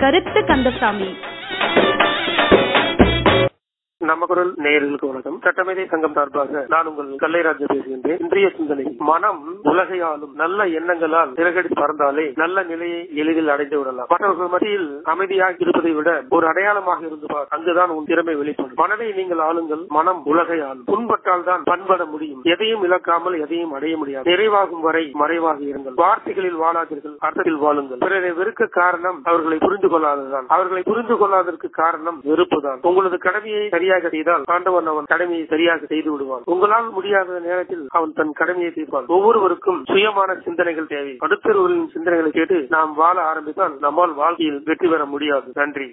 கருத்து கந்தசாமி நம்ம குரல் நேயர்களுக்கு வணக்கம் சட்டமேதை சங்கம் சார்பாக நான் உங்கள் கல்லைராஜா பேசுகின்றேன் இன்றைய சிந்தனை மனம் உலகை ஆளும் நல்ல எண்ணங்களால் சிறகடித்து பறந்தாலே நல்ல நிலையை எளிதில் அடைந்து விடலாம் மற்றவர்கள் மத்தியில் அமைதியாக இருப்பதை விட ஒரு அடையாளமாக இருந்து பார் அங்குதான் உன் திறமை வெளிப்படும் மனதை நீங்கள் ஆளுங்கள் மனம் உலகை ஆளும் புண்பட்டால் தான் பண்பட முடியும் எதையும் இழக்காமல் எதையும் அடைய முடியாது நிறைவாகும் வரை மறைவாக இருங்கள் வார்த்தைகளில் வாழாதீர்கள் அர்த்தத்தில் வாழுங்கள் பிறரை வெறுக்க காரணம் அவர்களை புரிந்து கொள்ளாததுதான் அவர்களை புரிந்து கொள்ளாததற்கு காரணம் வெறுப்புதான் உங்களது கடமையை சரியாக செய்தால் ஆண்டவன் அவன் கடமையை சரியாக செய்து விடுவான் உங்களால் முடியாத நேரத்தில் அவன் தன் கடமையை தீர்ப்பான் ஒவ்வொருவருக்கும் சுயமான சிந்தனைகள் தேவை அடுத்தவர்களின் சிந்தனைகளை கேட்டு நாம் வாழ ஆரம்பித்தால் நம்மால் வாழ்க்கையில் வெற்றி பெற முடியாது நன்றி